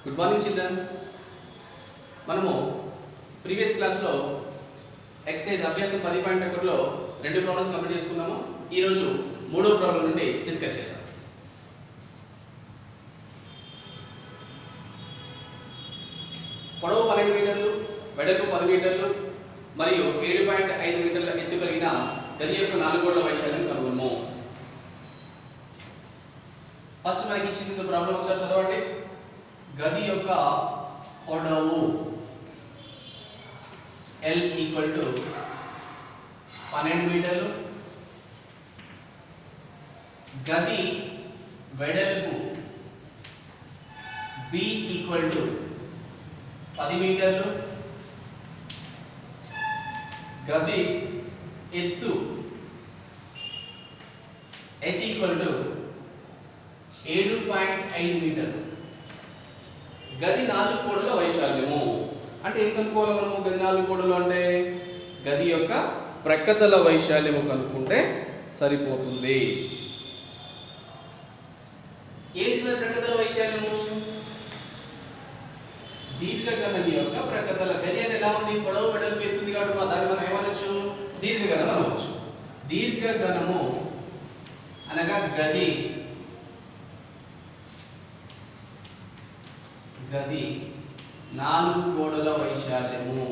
Good morning children మనము ప్రీవియస్ క్లాస్లో ఎక్సైజ్ అభ్యాసం పది పాయింట్ ఒకటిలో రెండు ప్రాబ్లమ్స్ కంప్లీట్ చేసుకున్నాము ఈరోజు మూడో ప్రాబ్లం నుండి డిస్కస్ చేద్దాం పొడవు పన్నెండు మీటర్లు వెడల్పు పది మీటర్లు మరియు ఏడు పాయింట్ ఐదు మీటర్ల ఎత్తు కలిగిన గది యొక్క నాలుగు గోడల వైశాల్యం కనుగొనము ఫస్ట్ మనకి ఇచ్చింది ప్రాబ్లం ఒకసారి చదవండి గది యొక్క పొడవు ఎల్ ఈక్వల్ టు పన్నెండు మీటర్లు గది వెడల్పు బి ఈక్వల్ టు పది మీటర్లు గది ఎత్తు హెచ్ ఈక్వల్ టు ఏడు పాయింట్ ఐదు మీటర్లు గది నాలుగు కోడుల వైశాల్యము అంటే ఏం కనుక్కోవాలి మనము గది నాలుగు కోడులు అంటే గది యొక్క ప్రక్కతల వైశాల్యము కనుక్కుంటే సరిపోతుంది ఏంటి మరి ప్రక్కతల వైశాల్యము దీర్ఘగణం యొక్క ప్రక్కతల గది అంటే ఎలా ఉంది పొడవు వెడల్పు ఎత్తుంది కాబట్టి మనం దాన్ని మనం ఏమనొచ్చు దీర్ఘగణం అనవచ్చు దీర్ఘగణము అనగా గది గది నాలుగు గోడల వైశాల్యము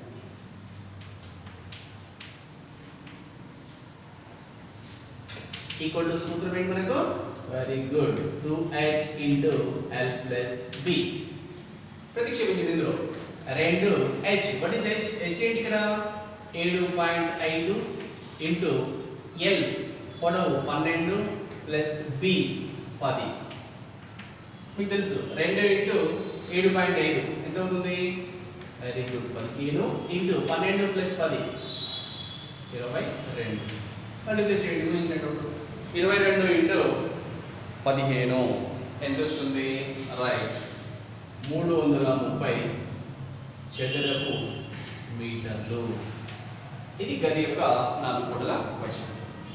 ఈక్వల్ టు సూత్రం ఏంటి మనకు very good two H into L plus B ప్రతిక్షేపించండి ఇందులో రెండు H what is H H ఏంటి ఇక్కడ ఏడు పాయింట్ ఐదు ఇంటూ ఎల్ పొడవు పన్నెండు ప్లస్ బి పది మీకు తెలుసు రెండు ఇంటూ ఏడు పాయింట్ ఐదు ఎంత అవుతుంది వెరీ గుడ్ పదిహేను ఇంటూ పన్నెండు ప్లస్ పది ఇరవై రెండు మల్టిప్లై చేయండి గురించినటువంటి ఇరవై రెండు ఇంటూ పదిహేను ఎంత వస్తుంది రైట్ మూడు వందల ముప్పై చదరపు మీటర్లు ఇది గది యొక్క నాలుగు కోట్ల వైశాల్యం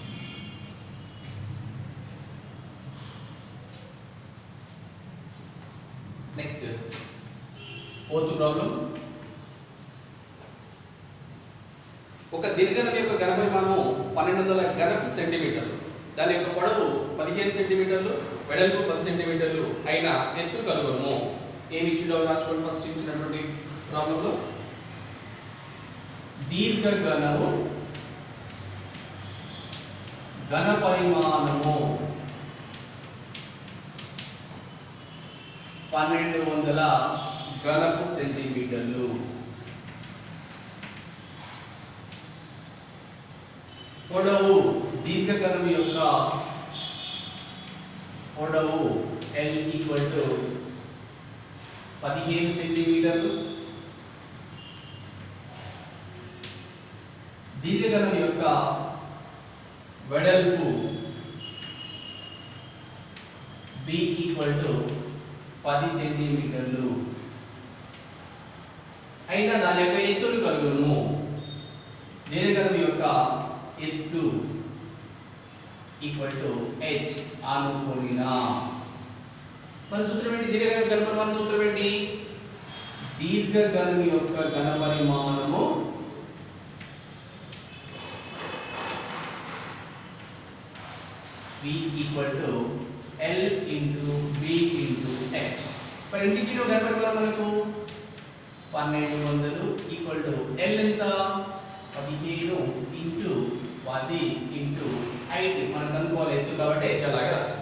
నెక్స్ట్ ఫోర్త్ ప్రాబ్లం ఒక దీర్ఘనం యొక్క ఘనపరిమాణం పన్నెండు వందల ఘనపు సెంటీమీటర్లు దాని యొక్క పొడవు పదిహేను సెంటీమీటర్లు వెడల్పు పది సెంటీమీటర్లు అయిన ఎత్తు కనుగొనము ఏమి ఇచ్చిండో రాసుకోండి ఫస్ట్ ఇచ్చినటువంటి ప్రాబ్లంలో దీర్ఘగణము ఘన పరిమాణము పన్నెండు వందల ఘనపు సెంటీమీటర్లు పొడవు దీర్ఘగణం యొక్క పొడవు ఎల్ ఈక్వల్ టు పదిహేను సెంటీమీటర్లు దీర్ఘగణం యొక్క వెడల్పు బి ఈక్వల్ టు పది సెంటీమీటర్లు అయినా దాని యొక్క ఎత్తును కనుగొను దీర్ఘగణం యొక్క ఎత్తు ఈక్వల్ టు హెచ్ అనుకోనిన మన సూత్రం ఏంటి దీర్ఘగణం ఘనపరిమాణ సూత్రం ఏంటి దీర్ఘగణం యొక్క ఘనపరిమాణము v equal to L into V into H మరి ఎంత ఇచ్చిన ఘనపరిమాణం మనకు పన్నెండు వందలు ఈక్వల్ టు ఎల్ ఎంత పదిహేను ఇంటూ పది ఇంటూ హైట్ మనం కనుక్కోవాలి ఎత్తు కాబట్టి హెచ్ అలాగే రాస్తాం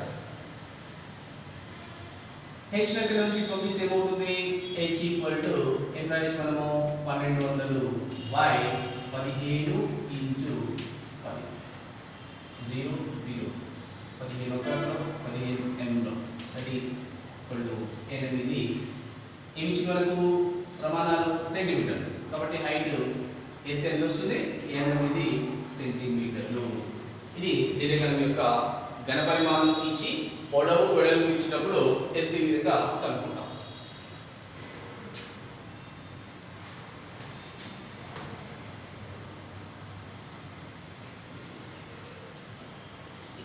హెచ్ దగ్గర నుంచి పంపిస్తే ఏమవుతుంది హెచ్ ఈక్వల్ టు ఏం రాయొచ్చు మనము పన్నెండు వందలు బై పదిహేను ఇంటూ పది జీరో జీరో పదిహేను ఒకటిలో పదిహేను ఎంలో దట్ ఈస్ ఈక్వల్ టు ఎనిమిది ఏమి ఇచ్చిన వరకు ప్రమాణాలు సెంటీమీటర్లు కాబట్టి హైట్ ఎత్తు ఎంత వస్తుంది ఎనిమిది సెంటీమీటర్లు ఇది దీర్ఘగణం యొక్క ఘనపరిమాణం ఇచ్చి పొడవు వెడల్పు ఇచ్చినప్పుడు ఎత్తు ఈ విధంగా కనుక్కుంటాం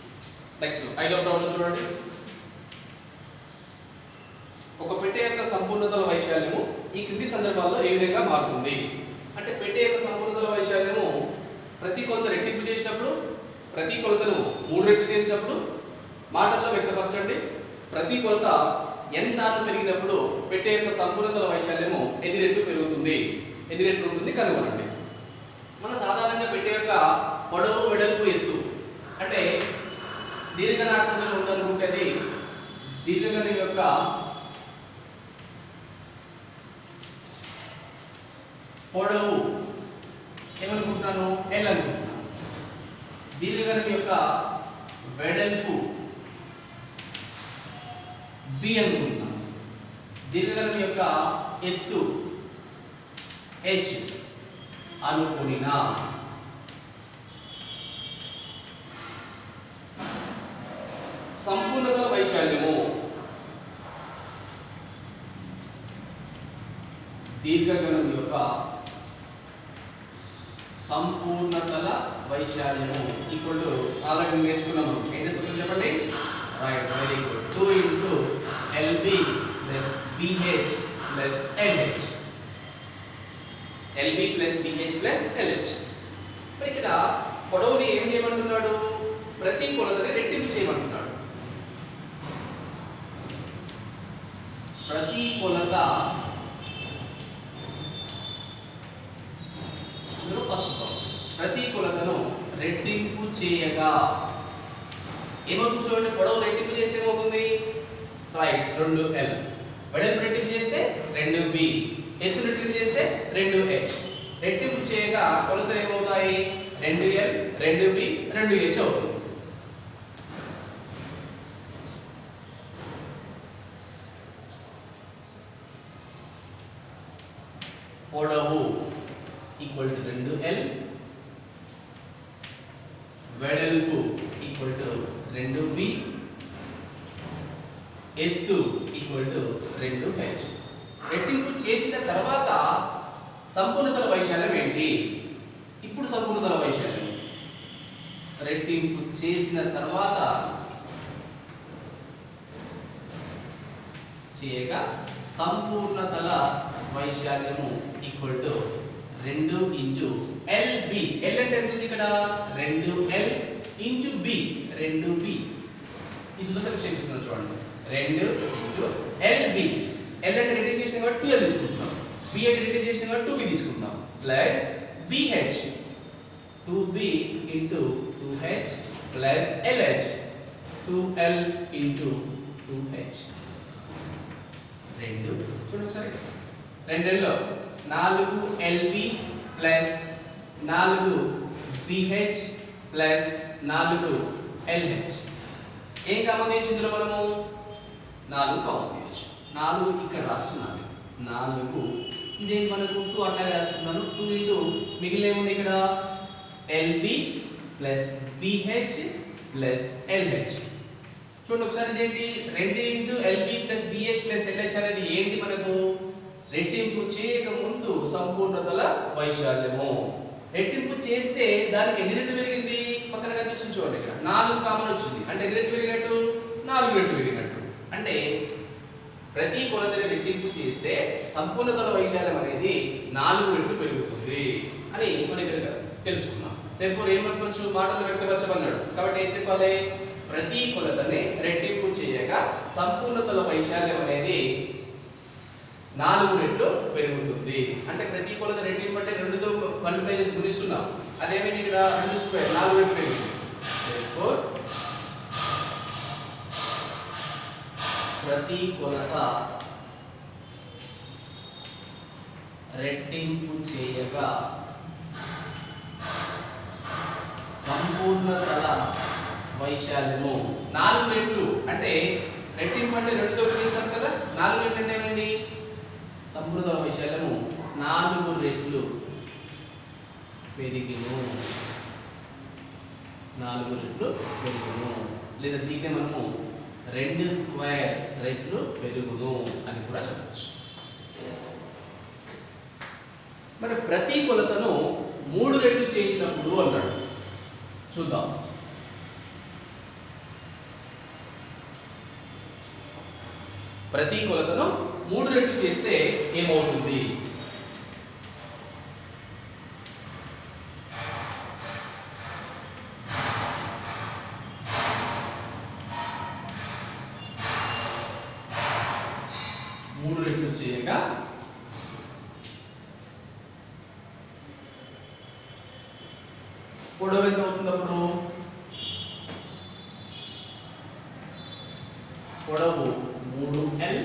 నెక్స్ట్ ఐదో ప్రాబ్లం చూడండి ఒక పెట్టె యొక్క సంపూర్ణ సంపూర్ణతల వైశాల్యము ఈ క్రింది సందర్భాల్లో ఏ విధంగా మారుతుంది అంటే పెట్టే యొక్క సంపూర్ణతల వైశాల్యము ప్రతి కొలత రెట్టింపు చేసినప్పుడు ప్రతి కొలతను మూడు రెట్లు చేసినప్పుడు మాటల్లో వ్యక్తపరచండి ప్రతి కొలత ఎన్ సార్లు పెరిగినప్పుడు పెట్టే యొక్క సంపూర్ణతల వైశాల్యము ఎన్ని రెట్లు పెరుగుతుంది ఎన్ని రెట్లు ఉంటుంది కనుగొనండి మన సాధారణంగా పెట్టే యొక్క పొడవు వెడల్పు ఎత్తు అంటే దీర్ఘనాకృతిలో ఉందనుకుంటే అది దీర్ఘగణం యొక్క పొడవు ఏమనుకుంటున్నాను ఎల్ అనుకుంటున్నాను దీర్ఘగణం యొక్క వెడల్పు బి అనుకుంటున్నాను దీర్ఘగణం యొక్క ఎత్తు హెచ్ అనుకునినా సంపూర్ణతల వైశాల్యము దీర్ఘగణం యొక్క సంపూర్ణతల వైశాల్యము ఈక్వల్ టు ఆల్రెడీ నేర్చుకున్నాము ఏంటి సూత్రం చెప్పండి right very good two into LB plus BH plus LH LB plus BH plus LH మరి ఇక్కడ పొడవుని ఏం చేయమంటున్నాడు ప్రతి కొలతని రెట్టింపు చేయమంటున్నాడు ప్రతి కొలత ఇందులో ఫస్ట్ ప్రతి కొలతను రెట్టింపు చేయగా ఏమవుతుంది చూడండి పొడవు రెట్టింపు చేస్తే ఏమవుతుంది రైట్ రెండు ఎల్ వెడల్పు రెట్టింపు చేస్తే రెండు బి ఎత్తు రెట్టింపు చేస్తే రెండు హెచ్ రెట్టింపు చేయగా కొలతలు ఏమవుతాయి రెండు ఎల్ రెండు బి రెండు హెచ్ అవుతుంది పొడవు ఈక్వల్ టు రెండు ఎల్ వెడల్పు ఈక్వల్ టు రెండు బి ఎత్తు ఈక్వల్ టు రెండు హెచ్ రెట్టింపు చేసిన తర్వాత సంపూర్ణతల వైశాల్యం ఏంటి ఇప్పుడు సంపూర్ణతల వైశాల్యం రెట్టింపు చేసిన తర్వాత చేయగా సంపూర్ణతల వైశాల్యము ఈక్వల్ టు రెండు ఇంటూ ఎల్ బి ఎల్ అంటే ఎంత ఉంది ఇక్కడ రెండు ఎల్ ఇంటూ బి రెండు బి ఈ సూత్రం క్షమిస్తున్నాను చూడండి రెండు ఇంటూ ఎల్ బి ఎల్ అంటే రిటర్న్ చేసిన కాబట్టి టూ ఎల్ తీసుకుంటున్నాం బి అంటే రిటర్న్ చేసిన కాబట్టి టూ బి తీసుకుంటున్నాం plus BH two B into two H plus LH two L into two H రెండు చూడండి ఒకసారి రెండులో నాలుగు ఎల్బి ప్లస్ నాలుగు బిహెచ్ ప్లస్ నాలుగు ఎల్హెచ్ ఏం కామన్ చేయొచ్చు ఇందులో మనము నాలుగు కామన్ చేయొచ్చు నాలుగు ఇక్కడ రాస్తున్నాను నాలుగు ఇదేంటి మనకు టూ అట్లాగే రాస్తున్నాను టూ ఇంటూ మిగిలిన ఇక్కడ LB plus BH plus LH చూడండి ఒకసారి ఇదేంటి రెండు into LB plus BH plus LH అనేది ఏంటి మనకు రెట్టింపు చేయక ముందు సంపూర్ణతల వైశాల్యము రెట్టింపు చేస్తే దానికి ఎన్ని రెట్లు పెరిగింది పక్కన కనిపిస్తుంది చూడండి ఇక్కడ నాలుగు కామన్ వచ్చింది అంటే ఎన్ని రెట్లు పెరిగినట్టు నాలుగు రెట్లు పెరిగినట్టు అంటే ప్రతి కొలతని రెట్టింపు చేస్తే సంపూర్ణతల వైశాల్యం అనేది నాలుగు రెట్లు పెరుగుతుంది అని మనం ఇక్కడ తెలుసుకున్నాం రేపు ఏమనుకోవచ్చు మాటలు వ్యక్తపరచమన్నాడు కాబట్టి ఏం చెప్పాలి ప్రతి కొలతని రెట్టింపు చేయగా సంపూర్ణతల వైశాల్యం అనేది నాలుగు రెట్లు పెరుగుతుంది అంటే ప్రతి కొలత రెట్టింపు అంటే రెండుతో మల్టిప్లై చేసి గుణిస్తున్నాం అదేమైంది ఇక్కడ రెండు స్క్వేర్ నాలుగు రెట్లు పెరిగింది Therefore, ప్రతి కొలత రెట్టింపు చేయగా సంపూర్ణతల వైశాల్యము నాలుగు రెట్లు అంటే రెట్టింపు అంటే రెండుతో గుణిస్తాం కదా నాలుగు రెట్లు అంటే ఏమైంది సంపూర్ణతల వైశాల్యము నాలుగు రెట్లు పెరిగిను నాలుగు రెట్లు పెరుగును లేదా దీన్నే మనము రెండు స్క్వేర్ రెట్లు పెరుగును అని కూడా చెప్పచ్చు మరి ప్రతి కొలతను మూడు రెట్లు చేసినప్పుడు అన్నాడు చూద్దాం ప్రతి కొలతను మూడు రెట్లు చేస్తే ఏమవుతుంది మూడు రెట్లు చేయగా పొడవు ఎంత అవుతుంది అప్పుడు పొడవు మూడు ఎల్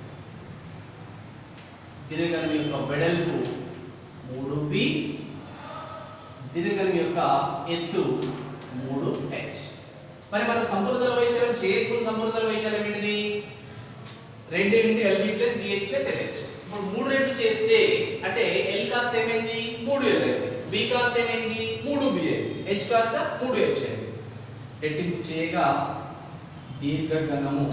దీర్ఘం యొక్క వెడల్పు మూడు బి దీర్ఘం యొక్క ఎత్తు మూడు హెచ్ మరి మన సంపూర్ణతల వైశాల్యం చేయకుండా సంపూర్ణతల వైశాల్యం ఏంటిది రెండు into LB plus DH plus LH ఇప్పుడు మూడు రెట్లు చేస్తే అంటే ఎల్ కాస్ట్ ఏమైంది మూడు ఎల్ అయింది బి కాస్ట్ ఏమైంది మూడు బి అయింది హెచ్ కాస్ట్ మూడు హెచ్ అయింది రెట్టింపు చేయగా దీర్ఘగణము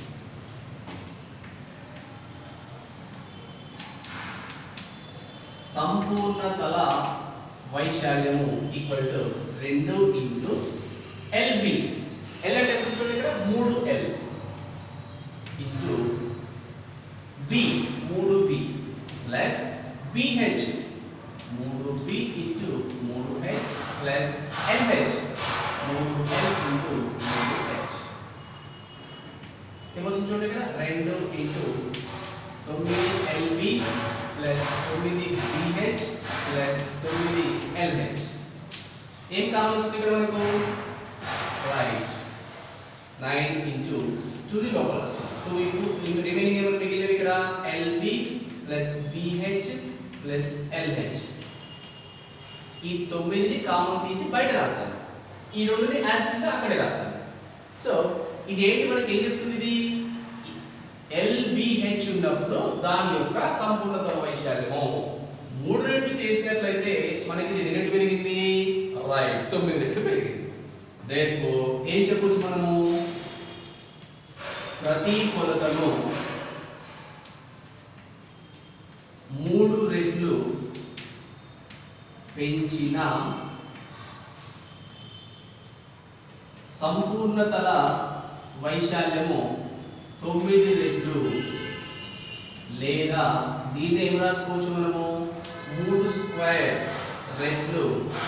సంపూర్ణ తల వైశాల్యము ఈక్వల్ టు రెండు ఇంటూ ఎల్బి ఎల్ అంటే ఎంత చూడండి ఇక్కడ మూడు ఎల్ ఇంటూ బి మూడు బి ప్లస్ బిహెచ్ మూడు బి ఇంటూ మూడు హెచ్ ప్లస్ ఎల్హెచ్ మూడు ఎల్ ఇంటూ మూడు హెచ్ ఏమవుతుంది చూడండి ఇక్కడ రెండు ఇంటూ తొమ్మిది ఎల్బి ప్లస్ తొమ్మిది బిహెచ్ ప్లస్ తొమ్మిది ఎల్హెచ్ ఏం కావాల్సింది ఇక్కడ మనకు రైట్ నైన్ ఇంటూ టూని లోపల వస్తుంది టూ ఇంటూ రిమైనింగ్ ఏమైనా మిగిలినవి ఇక్కడ LB plus BH plus LH ఈ తొమ్మిదిని కామన్ తీసి బయట రాశాను ఈ రెండుని యాక్సిడెంట్ అక్కడే రాశాను సో ఇది ఏంటి మనకి ఏం చెప్తుంది ఇది ఎల్బిహెచ్ ఉన్నప్పుడు దాని యొక్క సంపూర్ణత వైశాల్యము మూడు రెట్లు చేసినట్లయితే మనకి ఇది ఎన్ని రెట్లు పెరిగింది రైట్ తొమ్మిది రెట్లు పెరిగింది దేనికో ఏం చెప్పొచ్చు మనము ప్రతి కొలతను మూడు రెట్లు పెంచిన సంపూర్ణతల వైశాల్యము తొమ్మిది రెట్లు లేదా దీన్ని ఏం రాసుకోవచ్చు మనము మూడు స్క్వేర్ రెట్లు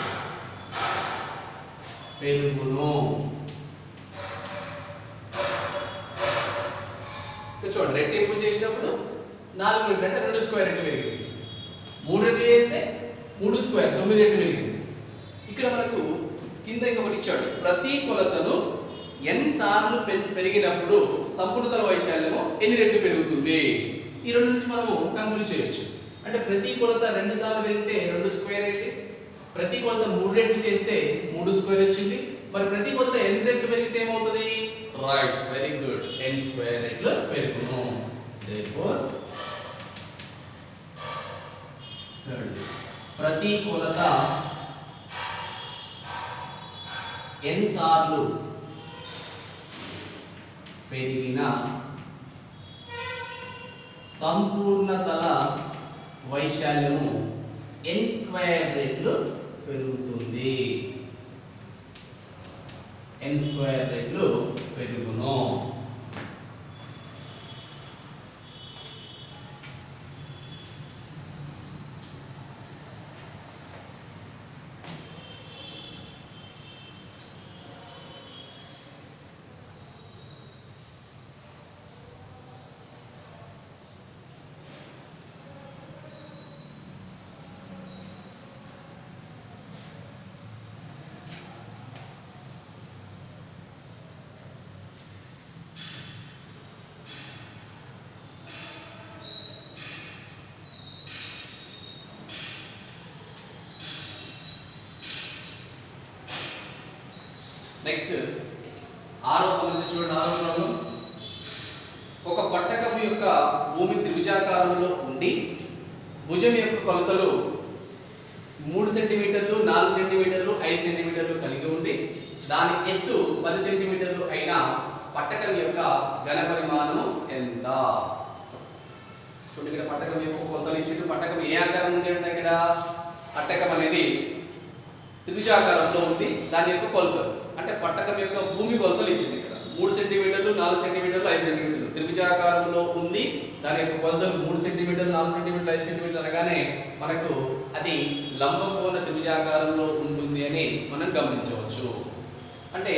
పెరుగును ఇక్కడ చూడండి రెట్టింపు చేసినప్పుడు నాలుగు రెట్లు అంటే రెండు స్క్వేర్ రెట్లు పెరిగింది మూడు రెట్లు చేస్తే మూడు స్క్వేర్ తొమ్మిది రెట్లు పెరిగింది ఇక్కడ మనకు కింద ఇంకొకటి ఇచ్చాడు ప్రతి కొలతను ఎన్ సార్లు పె- పెరిగినప్పుడు సంపూర్ణతల వైశాల్యము ఎన్ని రెట్లు పెరుగుతుంది ఈ రెండు నుంచి మనము కంక్లూడ్ చేయొచ్చు అంటే ప్రతి కొలత రెండు సార్లు పెరిగితే రెండు స్క్వేర్ అయితే ప్రతి కొలత మూడు రెట్లు చేస్తే మూడు స్క్వేర్ వచ్చింది మరి ప్రతి కొలత ఎన్ని రెట్లు పెరిగితే ఏమవుతుంది right very good N square రెట్లు పెరుగును therefore థర్డ్ ప్రతి కొలత ఎన్ని సార్లు పెరిగిన సంపూర్ణతల వైశాల్యము ఎన్ స్క్వేర్ రెట్లు పెరుగుతుంది ఎన్ స్క్వేర్ రెట్లు పెరుగును నెక్స్ట్ ఆరో సమస్య చూడండి ఆరో ప్రాబ్లం ఒక పట్టకం యొక్క భూమి త్రిభుజాకారంలో ఉండి భుజం యొక్క కొలతలు మూడు సెంటీమీటర్లు నాలుగు సెంటీమీటర్లు ఐదు సెంటీమీటర్లు కలిగి ఉండి దాని ఎత్తు పది సెంటీమీటర్లు అయిన పట్టకం యొక్క ఘన పరిమాణము ఎంత చూడండి ఇక్కడ పట్టకం యొక్క కొలతలు ఇచ్చిండు పట్టకం ఏ ఆకారం ఉంది అంటే ఇక్కడ పట్టకం అనేది త్రిభుజాకారంలో ఉంది దాని యొక్క కొలతలు అంటే పట్టకం యొక్క భూమి కొలతలు ఇచ్చింది ఇక్కడ మూడు సెంటీమీటర్లు నాలుగు సెంటీమీటర్లు ఐదు సెంటీమీటర్లు త్రిభుజాకారంలో ఉంది దాని యొక్క కొలతలు మూడు సెంటీమీటర్లు నాలుగు సెంటీమీటర్లు ఐదు సెంటీమీటర్లు అనగానే మనకు అది లంబకోణ త్రిభుజాకారంలో ఉంటుంది అని మనం గమనించవచ్చు అంటే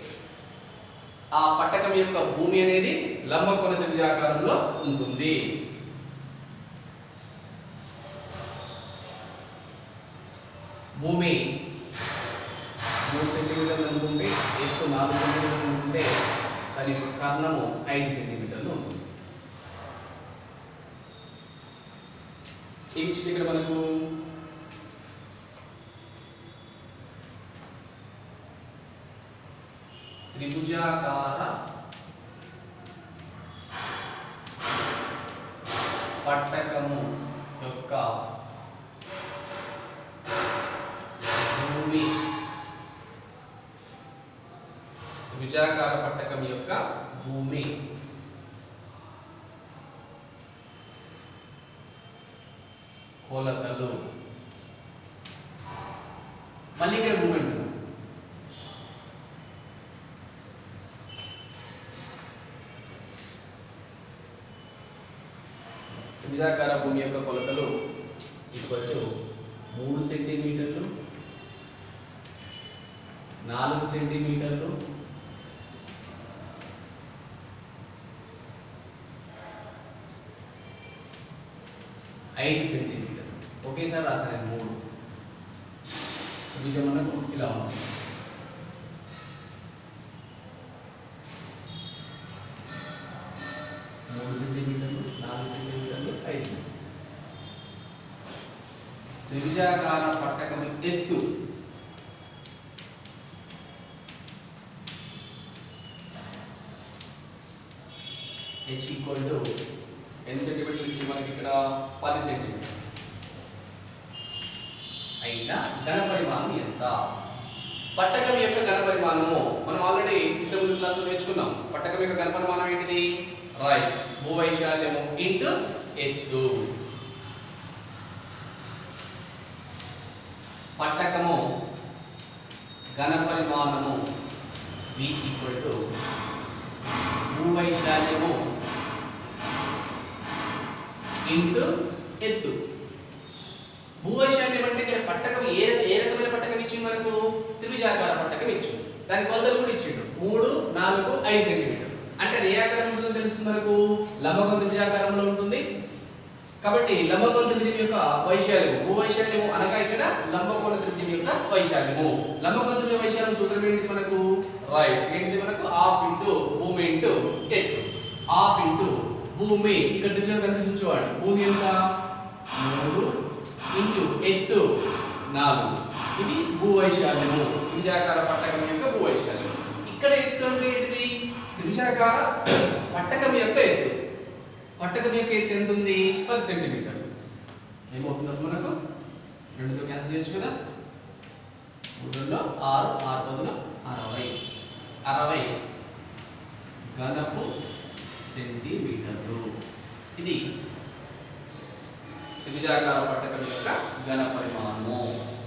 ఆ పట్టకం యొక్క భూమి అనేది లంబకోణ త్రిభుజాకారంలో ఉంటుంది భూమి మూడు సెంటీమీటర్లు అనుకుంటే ఎత్తు నాలుగు సెంటీమీటర్లు అనుకుంటే దాని యొక్క కర్ణము ఐదు సెంటీమీటర్లు ఉంటుంది ఏమి ఇచ్చింది ఇక్కడ మనకు త్రిభుజాకార పట్టకము యొక్క భూమి త్రిభుజాకార పట్టకం యొక్క భూమి కొలతలు మళ్ళీ ఇక్కడ భూమి అంటున్నాం త్రిభుజాకార భూమి యొక్క కొలతలు ఈక్వల్ టు మూడు సెంటీమీటర్లు నాలుగు సెంటీమీటర్లు ఐదు సెంటీమీటర్లు ఒకేసారి రాసాను మూడు త్రిభుజం మనకు ఇలా ఉంటుంది మూడు సెంటీమీటర్లు నాలుగు సెంటీమీటర్లు ఐదు సెంటీమీటర్లు త్రిభుజాకార పట్టకం ఎత్తు హెచ్ ఈక్వల్ టు ఎన్ని సెంటీమీటర్లు ఇచ్చి మనకి ఇక్కడ పది సెంటీమీటర్ అయినా ఘన పరిమాణం ఎంత పట్టకం యొక్క ఘన పరిమాణము మనం ఆల్రెడీ ఇంతకుముందు క్లాస్లో నేర్చుకున్నాం పట్టకం యొక్క ఘన పరిమాణం ఏంటిది రైట్ భూవైశాల్యము ఇంటూ ఎత్తు పట్టకము ఘన పరిమాణము v ఈక్వల్ టు భూవైశాల్యము ఇంటూ ఎత్తు భూవైశాల్యం అంటే ఇక్కడ పట్టకం ఏ ఏ రకమైన పట్టకం ఇచ్చింది మనకు త్రిభుజాకార పట్టకం ఇచ్చింది దాని కొలతలు కూడా ఇచ్చిండు మూడు నాలుగు ఐదు సెంటీమీటర్ అంటే అది ఏ ఆకారం ఉంటుందో తెలుస్తుంది మనకు లంబకోణ త్రిభుజాకారంలో ఉంటుంది కాబట్టి లంబకోణ త్రిభుజం యొక్క వైశాల్యము భూవైశాల్యము అనగా ఇక్కడ లంబకోణ త్రిభుజం యొక్క వైశాల్యము లంబకోణ త్రిభుజ వైశాల్యం సూత్రం ఏంటిది మనకు రైట్ ఏంటిది మనకు హాఫ్ ఇంటూ భూమి ఇంటూ ఎత్తు హాఫ్ ఇంటూ భూమి ఇక్కడ త్రిభుజం కనిపిస్తుంది చూడండి భూమి ఎంత మూడు ఇంటూ ఎత్తు నాలుగు ఇది భూవైశాల్యము త్రిభుజాకార పట్టకం యొక్క భూవైశాల్యం ఇక్కడ ఎత్తు అంటే ఏంటిది త్రిభుజాకార పట్టకం యొక్క ఎత్తు పట్టకం యొక్క ఎత్తు ఎంత ఉంది పది సెంటీమీటర్లు ఏమవుతుంది అప్పుడు మనకు రెండుతో క్యాన్సిల్ చేయొచ్చు కదా మూడులో ఆరు ఆరు పదుల అరవై అరవై ఘనపు సెంటీమీటర్లు ఇది త్రిభుజాకార పట్టకం యొక్క ఘన పరిమాణము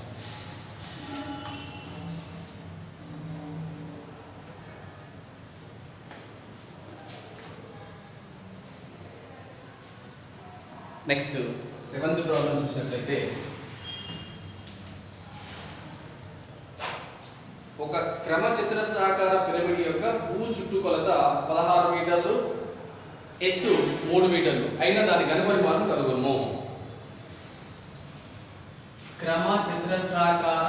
నెక్స్ట్ సెవెంత్ ప్రాబ్లం చూసినట్లయితే ఒక క్రమ చతురస్రాకార పిరమిడ్ యొక్క భూ చుట్టుకొలత పదహారు మీటర్లు ఎత్తు మూడు మీటర్లు అయిన దాని ఘనపరిమాణం కనుగొను క్రమ చతురస్రాకార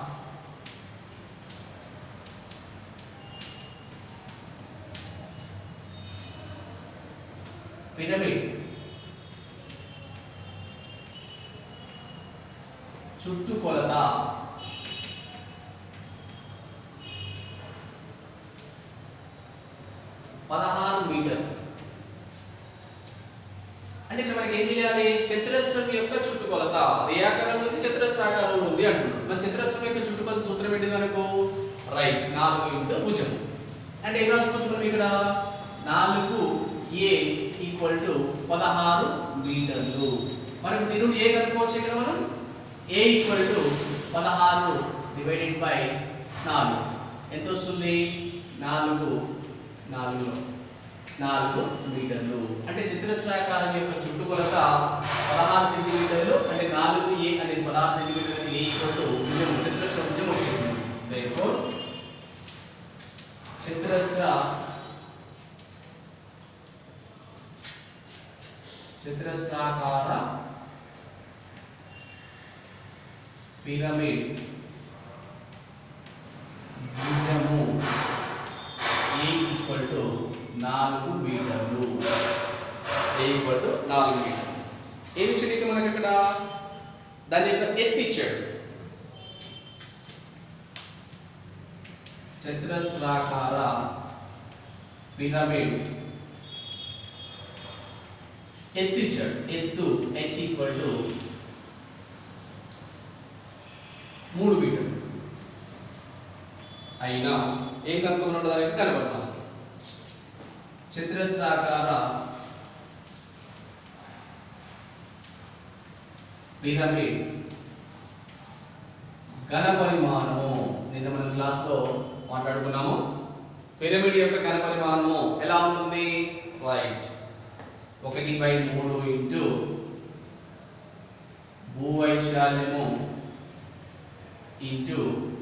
పిరమిడ్ చుట్టుకొలత పదహారు మీటర్లు అంటే ఇక్కడ మనకి ఏం తెలియాలి చతురస్రం యొక్క చుట్టుకొలత అది ఏ ఆకారంలో ఉంది చతురస్రాకారంలో ఉంది అంటున్నాం మన చతురస్రం యొక్క చుట్టుకొలత సూత్రం ఏంటి మనకు రైట్ నాలుగు ఇంటూ భుజం అంటే ఏం రాసుకోవచ్చు మనం ఇక్కడ నాలుగు ఏ ఈక్వల్ టు పదహారు మీటర్లు మరి దీని నుండి ఏ కనుక్కోవచ్చు ఇక్కడ మనం ఏ ఈక్వల్ టు పదహారు డివైడెడ్ బై నాలుగు ఎంత వస్తుంది నాలుగు నాలుగులో నాలుగు మీటర్లు అంటే చతురస్రాకారం యొక్క చుట్టుకొలత పదహారు సెంటీమీటర్లు అంటే నాలుగు ఏ అనేది పదహారు సెంటీమీటర్లు ఏ ఈక్వల్ టు భుజం చతురస్ర భుజం వచ్చేసింది therefore చతురస్ర చతురస్రాకార పిరమిడ్ భుజము ఏ ఈక్వల్ టు నాలుగు మీటర్లు ఏ ఈక్వల్ టు నాలుగు మీటర్లు ఏమి ఇచ్చాడు ఇక మనకి అక్కడ దాని యొక్క ఎత్తు ఇచ్చాడు చతురస్రాకార పిరమిడ్ ఎత్తు ఇచ్చాడు ఎత్తు హెచ్ ఈక్వల్ టు మూడు మీటర్లు అయినా ఏం కనుక్కున్నాడు దానికి కనబడతాం చతురస్రాకార పిరమిడ్ ఘన పరిమాణము నిన్న మనం క్లాస్లో మాట్లాడుకున్నాము పిరమిడ్ యొక్క ఘన పరిమాణము ఎలా ఉంటుంది రైట్ ఒకటి బై మూడు ఇంటూ భూవైశాల్యము ఇంటూ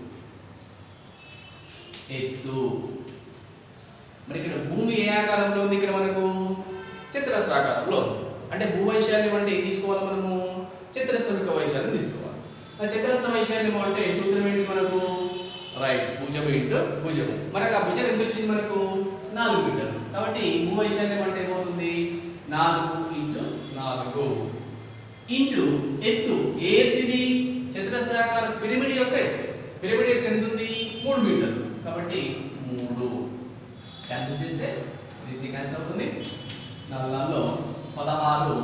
ఎత్తు మరి ఇక్కడ భూమి ఏ ఆకారంలో ఉంది ఇక్కడ మనకు చతురస్రాకారంలో ఉంది అంటే భూవైశాల్యం అంటే ఏం తీసుకోవాలి మనము చతురస్ర వైశాల్యం తీసుకోవాలి మరి చతురస్ర వైశాల్యం అంటే సూత్రం ఏంటి మనకు రైట్ భుజం ఇంటూ భుజం మనకు ఆ భుజం ఎంత వచ్చింది మనకు నాలుగు మీటర్లు కాబట్టి భూవైశాల్యం అంటే ఏమవుతుంది నాలుగు ఇంటూ నాలుగు ఇంటూ ఎత్తు ఏ ఎత్తు ఇది చతురస్రాకార పిరమిడ్ యొక్క ఎత్తు పిరమిడ్ ఎత్తు ఎంత ఉంది మూడు మీటర్లు కాబట్టి మూడు క్యాన్సిల్ చేస్తే త్రీ త్రీ క్యాన్సిల్ అవుతుంది నాలుగులో పదహారు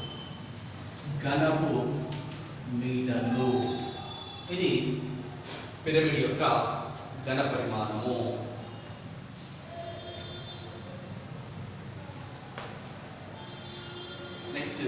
ఘనపు మీటర్లు ఇది పిరమిడ్ యొక్క ఘన పరిమాణము నెక్స్ట్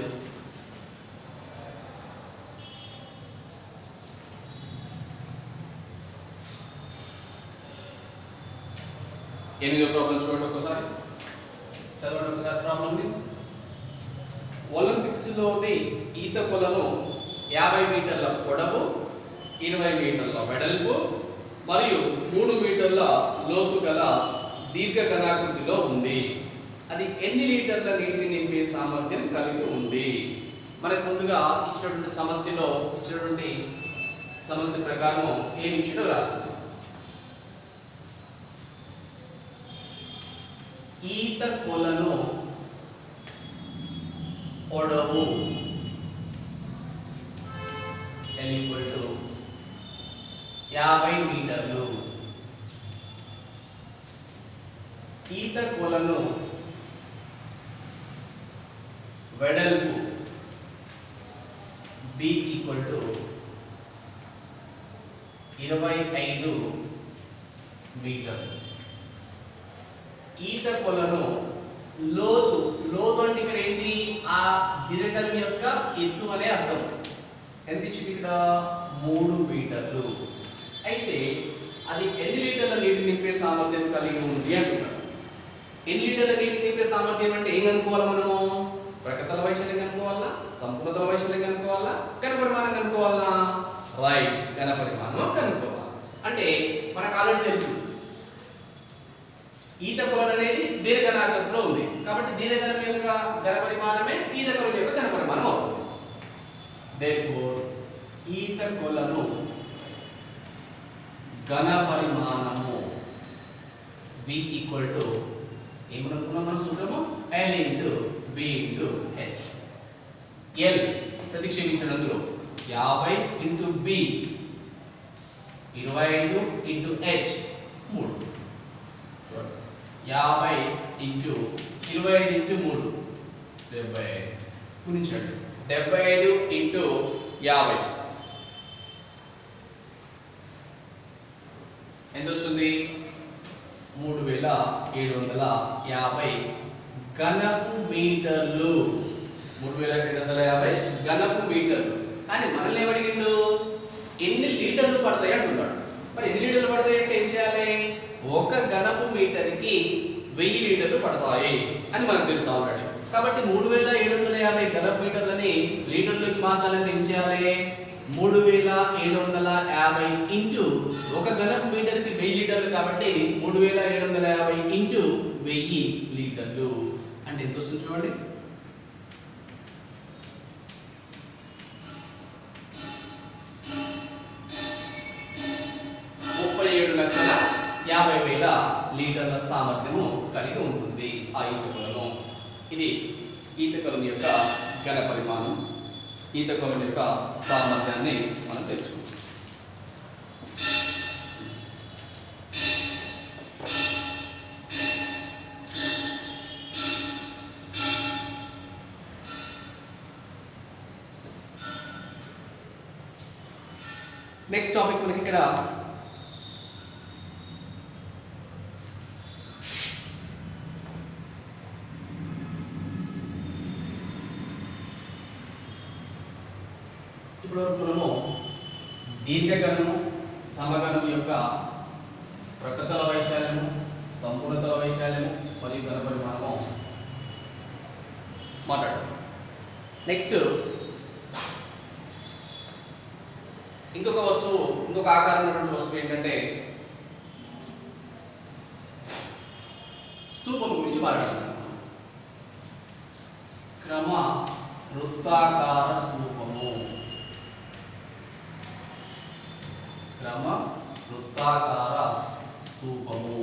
ఎనిమిదో ప్రాబ్లం చూడండి ఒకసారి చదవండి ఒకసారి ప్రాబ్లంని ఒలింపిక్స్లోని ఈత కొలను యాభై మీటర్ల పొడవు ఇరవై మీటర్ల వెడల్పు మరియు మూడు మీటర్ల లోతు గల దీర్ఘకణాకృతిలో ఉంది అది ఎన్ని లీటర్ల నీటిని నింపే సామర్థ్యం కలిగి ఉంది మనకు ముందుగా ఇచ్చినటువంటి సమస్యలో ఇచ్చినటువంటి సమస్య ప్రకారం ఏమి ఇచ్చాడో రాస్తుంది ఈత కొలను పొడవు ఎల్ ఈక్వల్ టు యాభై మీటర్లు ఈత కొలను వెడల్పు బి ఈక్వల్ టు ఇరవై ఐదు మీటర్లు ఈత కొలను లోతు లోతు అంటే ఇక్కడ ఏంటి ఆ దిరకలం యొక్క ఎత్తు అనే అర్థం ఎంత ఇచ్చింది ఇక్కడ మూడు మీటర్లు అయితే అది ఎన్ని లీటర్ల నీటిని నింపే సామర్థ్యం కలిగి ఉంది అంటున్నాడు ఎన్ని లీటర్ల నీటిని నింపే సామర్థ్యం అంటే ఏం కనుక్కోవాలి మనము ప్రకతల వైశాల్యం కనుక్కోవాలా సంపూర్ణతల వైశాల్యం కనుక్కోవాలా ఘన పరిమాణం కనుక్కోవాలా రైట్ ఘన పరిమాణం కనుక్కోవాలి అంటే మనకు ఆల్రెడీ తెలుసు ఈత కొలన్ అనేది దీర్ఘనాకృతిలో ఉంది కాబట్టి దీర్ఘనం యొక్క ఘన పరిమాణమే ఈత కొలను యొక్క ఘన పరిమాణం అవుతుంది therefore ఈత కొలను ఘన పరిమాణము v ఈక్వల్ టు ఏమనుకున్నాం మనం సూత్రము l into b into h l ప్రతిక్షేపించడం అందులో యాభై ఇంటూ బి ఇరవై ఐదు ఇంటూ హెచ్ మూడు యాభై ఇంటూ ఇరవై ఐదు ఇంటూ మూడు డెబ్బై ఐదు గుణించండి డెబ్బై ఐదు ఇంటూ యాభై ఎంత వస్తుంది మూడు వేల ఏడు వందల యాభై ఘనపు మీటర్లు మూడు వేల ఏడు వందల యాభై ఘనపు మీటర్లు కానీ మనల్ని ఏమడిగిండు ఎన్ని లీటర్లు పడతాయి అంటున్నాడు మరి ఎన్ని లీటర్లు పడతాయి అంటే ఏం చేయాలి ఒక ఘనపు మీటర్కి వెయ్యి లీటర్లు పడతాయి అని మనకు తెలుసు ఆల్రెడీ కాబట్టి మూడు వేల ఏడు వందల యాభై ఘనపు మీటర్లని లీటర్లోకి మార్చాలంటే ఏం చేయాలి మూడు వేల ఏడు వందల యాభై ఇంటూ ఒక ఘనపు మీటర్కి వెయ్యి లీటర్లు కాబట్టి మూడు వేల ఏడు వందల యాభై ఇంటూ వెయ్యి లీటర్లు అంటే ఎంత వస్తుంది చూడండి ముప్పై ఏడు లక్షల యాభై వేల లీటర్ల సామర్థ్యము కలిగి ఉంటుంది ఆ ఈత కొలను ఇది ఈత కొలను యొక్క ఘన పరిమాణం ఈత కొలను యొక్క సామర్థ్యాన్ని మనం తెలుసుకుంటాం నెక్స్ట్ టాపిక్ మనకి ఇక్కడ ఇప్పుడు మనము దీర్ఘగణము సమగణము యొక్క ప్రకృతల వైశాల్యము సంపూర్ణతల వైశాల్యము మరియు ఘన పరిమాణము మాట్లాడతాం నెక్స్ట్ ఇంకొక వస్తువు ఇంకొక ఆకారం ఉన్నటువంటి వస్తువు ఏంటంటే స్తూపం గురించి మాట్లాడుతున్నాం క్రమ వృత్తాకార స్తూపము క్రమ వృత్తాకార స్తూపము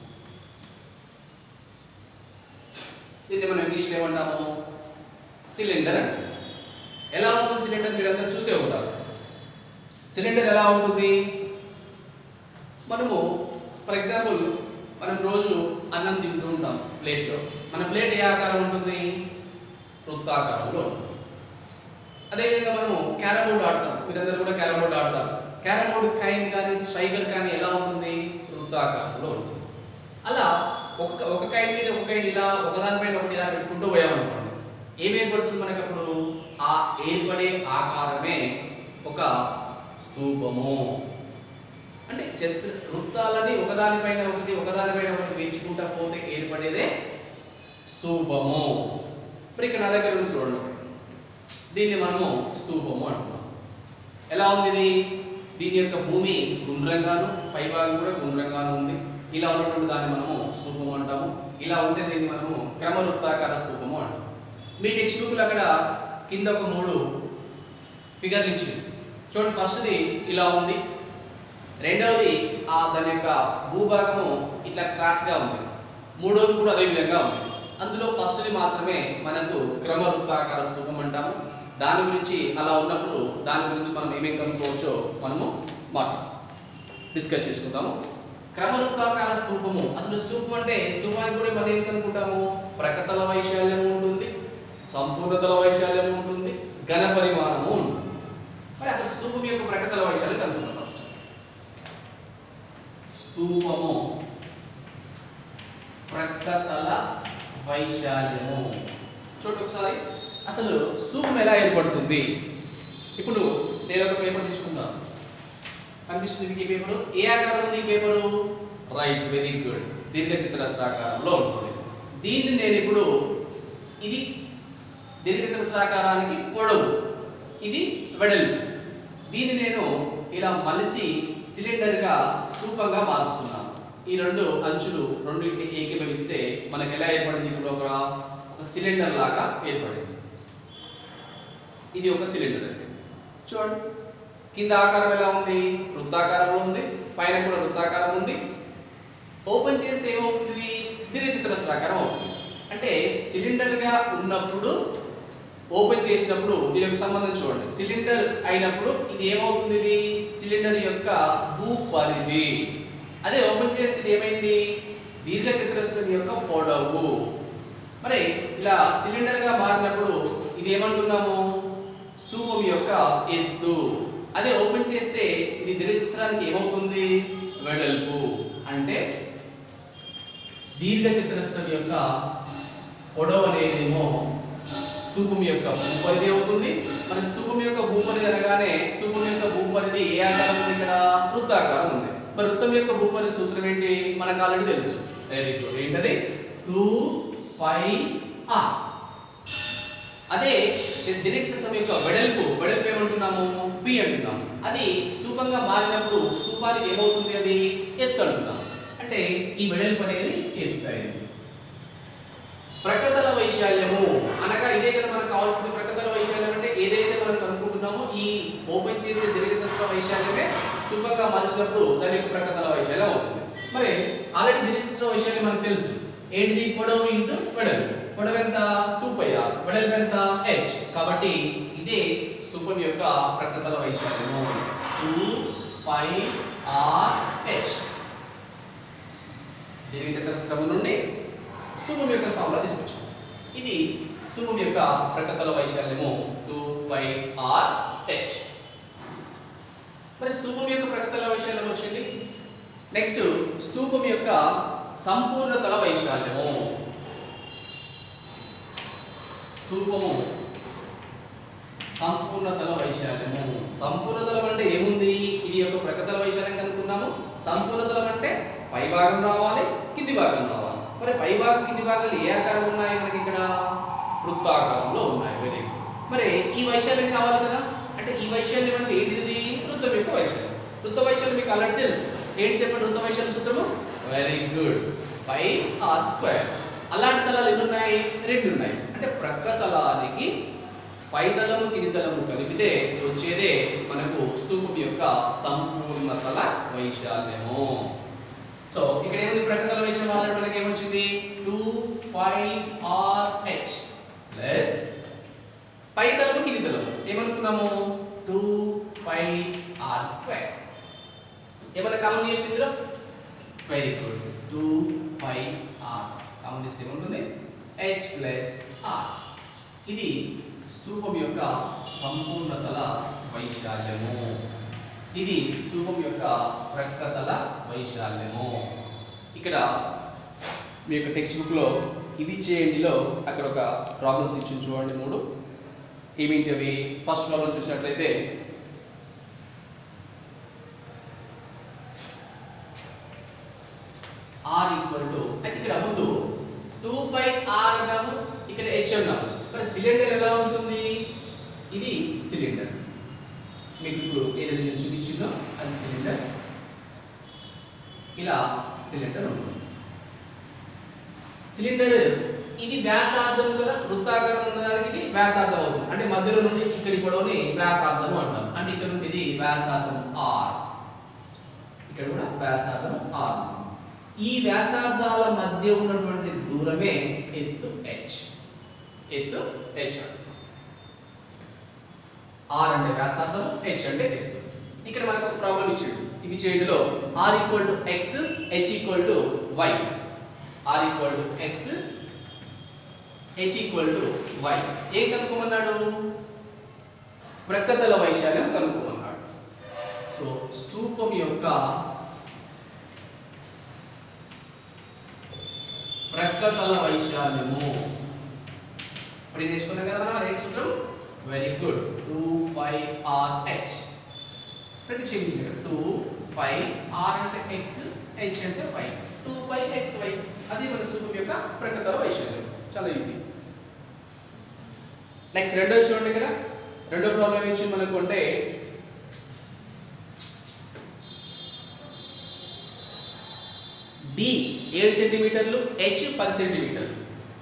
దీన్ని మనం ఇంగ్లీష్లో ఏమంటాము సిలిండర్ అంటాం ఎలా ఉంటుంది సిలిండర్ మీరంతా చూసే ఉంటారు సిలిండర్ ఎలా ఉంటుంది మనము ఫర్ ఎగ్జాంపుల్ మనం రోజు అన్నం తింటూ ఉంటాం ప్లేట్లో మన ప్లేట్ ఏ ఆకారం ఉంటుంది వృత్తాకారంలో ఉంటుంది అదేవిధంగా మనము క్యారమ్ బోర్డు ఆడతాం మీరందరూ కూడా క్యారమ్ బోర్డు ఆడతారు క్యారమ్ బోర్డు కైన్ కానీ స్ట్రైకర్ కానీ ఎలా ఉంటుంది వృత్తాకారంలో ఉంటుంది అలా ఒక ఒక కైన్ మీద ఒక కైన్ ఇలా ఒకదానిపైన ఒకటి ఇలా పెట్టుకుంటూ పోయామనుకోండి ఏం ఏర్పడుతుంది మనకు అప్పుడు ఆ ఏర్పడే ఆకారమే ఒక స్తూపము అంటే చతుర వృత్తాలని ఒకదానిపైన ఒకటి ఒకదానిపైన ఒకటి పెంచుకుంటా పోతే ఏర్పడేదే స్తూపము ఇప్పుడు ఇక్కడ నా దగ్గర ఉంది చూడండి దీన్ని మనము స్తూపము అంటున్నాం ఎలా ఉంది ఇది దీని యొక్క భూమి గుండ్రంగాను పైభాగం కూడా గుండ్రంగాను ఉంది ఇలా ఉన్నటువంటి దాన్ని మనము స్తూపము అంటాము ఇలా ఉంటే దీన్ని మనము క్రమ వృత్తాకార స్తూపము అంటాం మీ టెక్స్ట్ బుక్లో అక్కడ కింద ఒక మూడు ఫిగర్లు ఇచ్చింది చూడండి ఫస్ట్ది ఇలా ఉంది రెండవది ఆ దాని యొక్క భూభాగము ఇట్లా క్రాస్గా ఉంది మూడవది కూడా అదే విధంగా ఉంది అందులో ఫస్ట్ది మాత్రమే మనకు క్రమ వృత్తాకార స్తూపం అంటాము దాని గురించి అలా ఉన్నప్పుడు దాని గురించి మనం ఏమేం కనుక్కోవచ్చో మనము మాట్లాడు డిస్కస్ చేసుకుందాము క్రమవృత్తాకార స్తూపము అసలు స్తూపం అంటే స్తూపానికి కూడా మనం ఏం కనుక్కుంటాము ప్రకతల వైశాల్యము ఉంటుంది సంపూర్ణతల వైశాల్యము ఉంటుంది ఘన పరిమాణము ఉంటుంది మరి అసలు స్తూపం యొక్క ప్రకతల వైశాల్యం కనుక్కుందాం ఫస్ట్ స్తూపము ప్రకతల వైశాల్యము చూడండి ఒకసారి అసలు స్తూపం ఎలా ఏర్పడుతుంది ఇప్పుడు నేను ఒక పేపర్ తీసుకున్నాను కనిపిస్తుంది మీకు ఈ పేపరు ఏ ఆకారం ఉంది ఈ పేపరు రైట్ వెరీ గుడ్ దీర్ఘ చతురస్రాకారంలో ఉంటుంది దీన్ని నేను ఇప్పుడు ఇది దీర్ఘ చతురస్రాకారానికి పొడవు ఇది వెడల్పు దీన్ని నేను ఇలా మలిసి సిలిండర్గా స్తూపంగా మారుస్తున్నాను ఈ రెండు అంచులు రెండింటిని ఏకీభవిస్తే మనకు ఎలా ఏర్పడింది ఇప్పుడు ఒక ఒక సిలిండర్ లాగా ఏర్పడింది ఇది ఒక సిలిండర్ అండి చూడండి కింద ఆకారం ఎలా ఉంది వృత్తాకారంలో ఉంది పైన కూడా వృత్తాకారం ఉంది ఓపెన్ చేస్తే ఏమవుతుంది దీర్ఘచతురస్రాకారం అవుతుంది అంటే సిలిండర్గా ఉన్నప్పుడు ఓపెన్ చేసినప్పుడు దీని యొక్క సంబంధం చూడండి సిలిండర్ అయినప్పుడు ఇది ఏమవుతుంది ఇది సిలిండర్ యొక్క భూపరిధి అదే ఓపెన్ చేస్తే ఇది ఏమైంది దీర్ఘచతురస్రం యొక్క పొడవు మరి ఇలా సిలిండర్గా మారినప్పుడు ఇది ఏమంటున్నాము స్తూపం యొక్క ఎత్తు అదే ఓపెన్ చేస్తే ఇది దీర్ఘచతురానికి ఏమవుతుంది వెడల్పు అంటే దీర్ఘచతురస్రం యొక్క పొడవు అనేదేమో స్తూపం యొక్క భూపరిధి అవుతుంది మరి స్తూపం యొక్క భూపరిధి అనగానే స్తూపం యొక్క భూపరిధి ఏ ఆకారం ఉంది ఇక్కడ వృత్తాకారం ఉంది మరి వృత్తం యొక్క భూపరిధి సూత్రం ఏంటి మనకు ఆల్రెడీ తెలుసు వెరీ గుడ్ ఏంటది టూ పై ఆర్ అదే చ- దీర్ఘచతురస్రం యొక్క వెడల్పు వెడల్పు ఏమంటున్నాము పి అంటున్నాము అది స్థూపంగా మారినప్పుడు స్థూపానికి ఏమవుతుంది అది ఎత్తు అంటున్నాము అంటే ఈ వెడల్పు అనేది ఎత్తు అయింది ప్రకతల వైశాల్యము అనగా ఇదే కదా మనకు కావాల్సింది ప్రకతల వైశాల్యం అంటే ఏదైతే మనం కనుక్కుంటున్నామో ఈ ఓపెన్ చేసే దీర్ఘచతుర వైశాల్యమే స్థూపంగా మార్చినప్పుడు దాని యొక్క ప్రకతల వైశాల్యం అవుతుంది మరి ఆల్రెడీ దీర్ఘచతుర వైశాల్యం మనకు తెలుసు ఏంటిది పొడవు ఇంటూ వెడల్పు పొడవు ఎంత టూ పై ఆర్ వెడల్పు ఎంత హెచ్ కాబట్టి ఇదే స్థూపం యొక్క ప్రకతల వైశాల్యము టూ పై ఆర్ హెచ్ దీర్ఘచతురస్రము నుండి స్థూపం యొక్క ఫార్ములా తీసుకొచ్చాం ఇది స్థూపం యొక్క ప్రకతల వైశాల్యము టూ పై ఆర్ హెచ్ మరి స్థూపం యొక్క ప్రకతల వైశాల్యం వచ్చింది నెక్స్ట్ స్థూపం యొక్క సంపూర్ణతల వైశాల్యము స్థూపము సంపూర్ణతల వైశాల్యము సంపూర్ణతలం అంటే ఏముంది ఇది యొక్క ప్రకతల వైశాల్యం కనుక్కున్నాము సంపూర్ణతలం అంటే పై భాగం రావాలి కింది భాగం రావాలి మరి పై భాగం కింది భాగాలు ఏ ఆకారం ఉన్నాయి మనకి ఇక్కడ వృత్తాకారంలో ఉన్నాయి వెరీ గుడ్. మరి ఈ వైశాల్యం కావాలి కదా అంటే ఈ వైశాల్యం అంటే ఏంటిది వృత్తం యొక్క వైశాల్యం వృత్త వైశాల్యం మీకు ఆల్రెడీ తెలుసు ఏంటి చెప్పండి వృత్త వైశాల్య సూత్రము very good pi R square అలాంటి తలాలు ఎన్ని ఉన్నాయి రెండు ఉన్నాయి అంటే ప్రక్క తలానికి పై తలము కింది తలము కలిపితే వచ్చేదే మనకు స్థూపం యొక్క సంపూర్ణతల వైశాల్యము సో ఇక్కడ ఏముంది ప్రకతల వైశాల్యం ఆల్రెడీ మనకి ఏమొచ్చింది two pi R H plus pi తలము కింది తలము ఏమనుకున్నాము టూ పై ఆర్ స్క్వేర్ ఏమన్నా కామన్ చేయొచ్చు ఇందులో very good two pi R common చేస్తే ఏముంటుంది హెచ్ ప్లస్ ఆర్ ఇది స్థూపం యొక్క సంపూర్ణతల వైశాల్యము ఇది స్థూపం యొక్క ప్రక్కతల వైశాల్యము ఇక్కడ మీ యొక్క టెక్స్ట్ బుక్లో ఇవి చేయండిలో అక్కడ ఒక ప్రాబ్లమ్స్ ఇచ్చి చూడండి మూడు ఏమిటి అవి ఫస్ట్ ప్రాబ్లం చూసినట్లయితే ఆర్ ఈక్వల్ టు అయితే ఇక్కడ ముందు టూ బై ఆర్ అన్నాము ఇక్కడ హెచ్ అన్నాము మరి సిలిండర్ ఎలా ఉంటుంది ఇది సిలిండర్ మీకు ఇప్పుడు ఏదైతే నేను చూపించిందో అది సిలిండర్ ఇలా సిలిండర్ ఉంటుంది సిలిండర్ ఇది వ్యాసార్థం కదా వృత్తాకారం ఉన్నదానికి ఇది వ్యాసార్థం అవుతుంది అంటే మధ్యలో నుండి ఇక్కడి పొడవుని వ్యాసార్థం అంటాం అంటే ఇక్కడ నుండి ఇది వ్యాసార్థం ఆర్ ఇక్కడ కూడా వ్యాసార్థం ఆర్ ఈ వ్యాసార్థాల మధ్య ఉన్నటువంటి దూరమే ఎత్తు హెచ్ ఎత్తు హెచ్ ఆర్ అంటే వ్యాసార్థం హెచ్ అంటే ఎత్తు ఇక్కడ మనకు ఒక ప్రాబ్లం ఇచ్చాడు ఇవి చేయడంలో R equal to X H equal to Y R equal to X H equal to Y ఏం కనుక్కోమన్నాడు ప్రక్కతల వైశాల్యం కనుక్కోమన్నాడు సో స్తూపం యొక్క ప్రక్కతల వైశాల్యము ఇప్పుడు ఇది నేర్చుకున్నాం కదా మనం అదే సూత్రం very good two pi R H ప్రతిక్షేపించారు టూ పై ఆర్ అంటే ఎక్స్ హెచ్ అంటే pi two pi X Y అది మన సూత్రం యొక్క ప్రక్కతల వైశాల్యం చాలా ఈజీ నెక్స్ట్ రెండో చూడండి ఇక్కడ రెండో ప్రాబ్లం ఏమి ఇచ్చింది మనకు అంటే డి ఏడు సెంటీమీటర్లు హెచ్ పది సెంటీమీటర్లు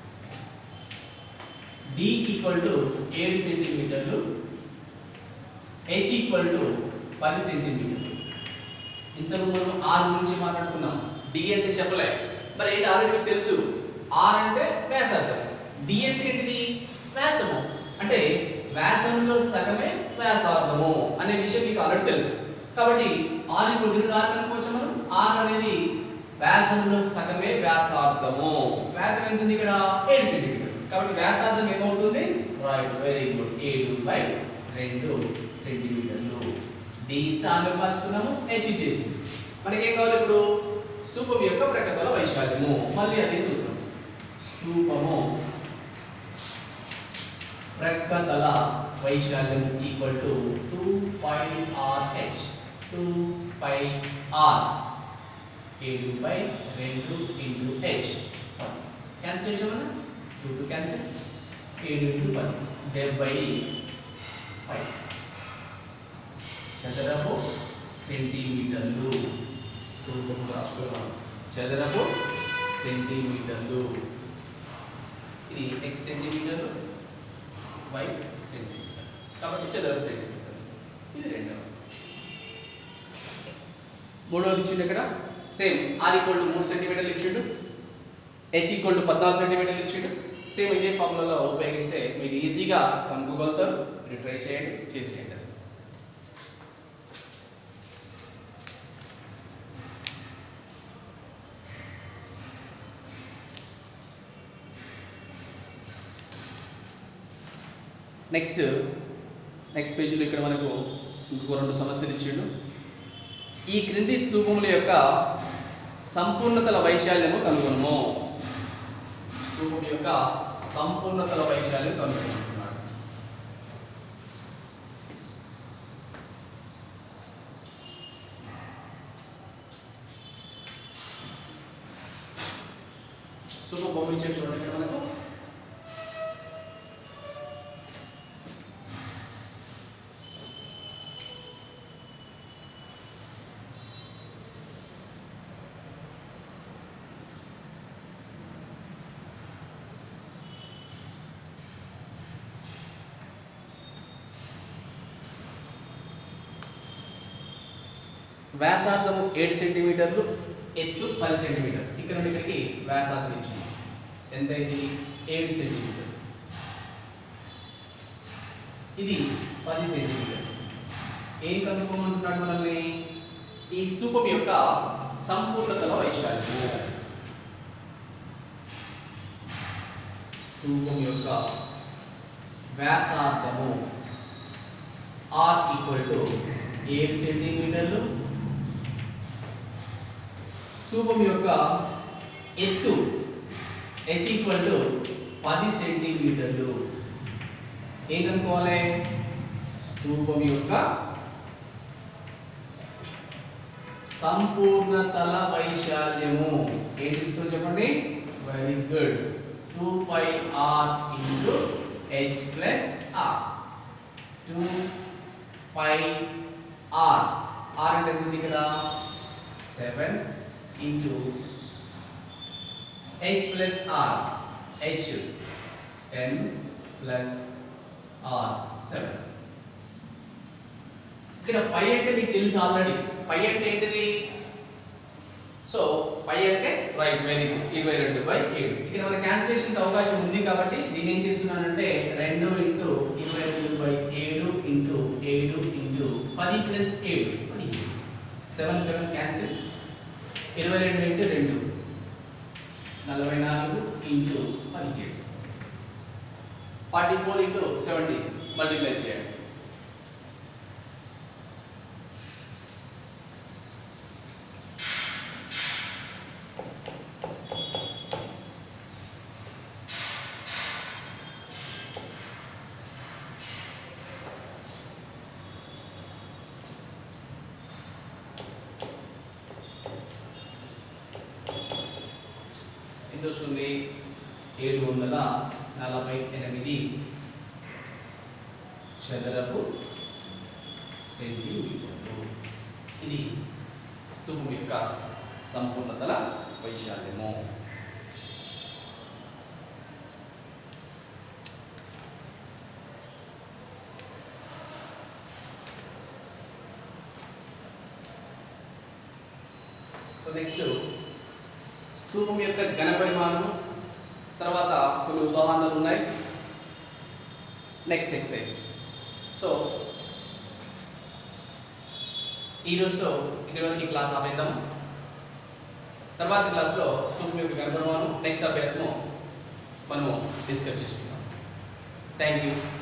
డి ఈక్వల్ టు ఏడు సెంటీమీటర్లు హెచ్ ఈక్వల్ టు పది సెంటీమీటర్లు ఇంతకు మనం ఆర్ గురించి మాట్లాడుకున్నాం డి అంటే చెప్పలే మరి ఏంటి ఆల్రెడీ మీకు తెలుసు ఆర్ అంటే వ్యాసార్థం డి అంటే ఏంటిది వ్యాసము అంటే వ్యాసంలో సగమే వ్యాసార్థము అనే విషయం మీకు ఆల్రెడీ తెలుసు కాబట్టి ఆర్ ఇప్పుడు దీనిలో ఆర్ కనుక్కోవచ్చు మనం ఆర్ అనేది వ్యాసంలో సగమే వ్యాసార్థము వ్యాసం ఎంత ఉంది ఇక్కడ ఏడు సెంటీమీటర్ కాబట్టి వ్యాసార్థం ఏమవుతుంది రైట్ వెరీ గుడ్ ఏడు బై రెండు సెంటీమీటర్లు డి స్థానం మార్చుకున్నాము హెచ్ చేసి మనకి ఏం కావాలి ఇప్పుడు స్తూపం యొక్క ప్రకతల వైశాల్యము మళ్ళీ అదే సూత్రం స్తూపము ప్రక్కతల వైశాల్యం equal to two pi R H two pi R ఏడు బై రెండు ఇంటూ హెచ్ క్యాన్సిల్ చేసామన్నా టూ టూ క్యాన్సిల్ ఏడు ఇంటూ పది డెబ్బై పై చదరపు సెంటీమీటర్లు తూకం రాసుకున్నాం చదరపు సెంటీమీటర్లు ఇది ఎక్స్ సెంటీమీటర్లు వై సెంటీమీటర్ కాబట్టి చదరపు సెంటీమీటర్ ఇది రెండవ మూడవది ఇచ్చిండు ఇక్కడ సేమ్ ఆర్ ఈక్వల్ టు మూడు సెంటీమీటర్లు ఇచ్చిండు హెచ్ ఈక్వల్ టు పద్నాలుగు సెంటీమీటర్లు ఇచ్చిండు సేమ్ ఇదే ఫార్ములాలో ఉపయోగిస్తే మీరు ఈజీగా కనుక్కోగలుగుతారు మీరు ట్రై చేయండి చేసేయండి నెక్స్ట్ నెక్స్ట్ పేజీలో ఇక్కడ మనకు ఇంకొక రెండు సమస్యలు ఇచ్చిండు ఈ క్రింది స్తూపముల యొక్క సంపూర్ణతల వైశాల్యము కనుగొనము స్తూపం యొక్క సంపూర్ణతల వైశాల్యం కనుగొనుతున్నాడు స్తూపం బొమ్మ ఇచ్చాడు చూడండి ఇక్కడ మనకు వ్యాసార్థము ఏడు సెంటీమీటర్లు ఎత్తు పది సెంటీమీటర్ ఇక్కడ నుండి ఇక్కడికి వ్యాసార్థం ఇచ్చింది ఎంత ఇది ఏడు సెంటీమీటర్ ఇది పది సెంటీమీటర్ ఏం కనుక్కోమంటున్నాడు మనల్ని ఈ స్తూపం యొక్క సంపూర్ణతల వైశాల్యము స్తూపం యొక్క వ్యాసార్థము ఆర్ ఈక్వల్ టు ఏడు సెంటీమీటర్లు స్తూపం యొక్క ఎత్తు హెచ్ ఈక్వల్ టు పది సెంటీమీటర్లు ఏం కనుక్కోవాలి స్తూపం యొక్క సంపూర్ణతల వైశాల్యము ఏంటి స్తూపం చెప్పండి very good two pi R into H plus R two pi R R అంటే ఎంత ఉంది ఇక్కడ seven into H plus R H ten plus R seven ఇక్కడ పై అంటే మీకు తెలుసు ఆల్రెడీ పై అంటే ఏంటిది సో పై అంటే రైట్ వెరీ గుడ్ ఇరవై రెండు బై ఏడు ఇక్కడ మన క్యాన్సిలేషన్ అవకాశం ఉంది కాబట్టి దీన్ని ఏం చేస్తున్నానంటే రెండు ఇంటూ ఇరవై రెండు బై ఏడు ఇంటూ ఏడు ఇంటూ పది ప్లస్ ఏడు పదిహేడు సెవెన్ సెవెన్ క్యాన్సిల్ ఇరవై రెండు ఇంటూ రెండు నలభై నాలుగు ఇంటూ పదిహేడు forty four into seventy multiply చేయండి ఎంత వస్తుంది ఏడు వందల నలభై ఎనిమిది చదరపు సెంటీమీటర్లు ఇది స్తూపం యొక్క సంపూర్ణతల వైశాల్యము సో నెక్స్ట్ స్తూపం యొక్క ఘన పరిమాణం తర్వాత కొన్ని ఉదాహరణలు ఉన్నాయి నెక్స్ట్ ఎక్సైజ్ సో ఈరోజుతో ఇక్కడ వరకు ఈ క్లాస్ ఆపేద్దాం తర్వాత క్లాస్లో స్తూపం యొక్క ఘన పరిమాణం నెక్స్ట్ అభ్యాసము మనము డిస్కస్ చేసుకుందాం థ్యాంక్ యూ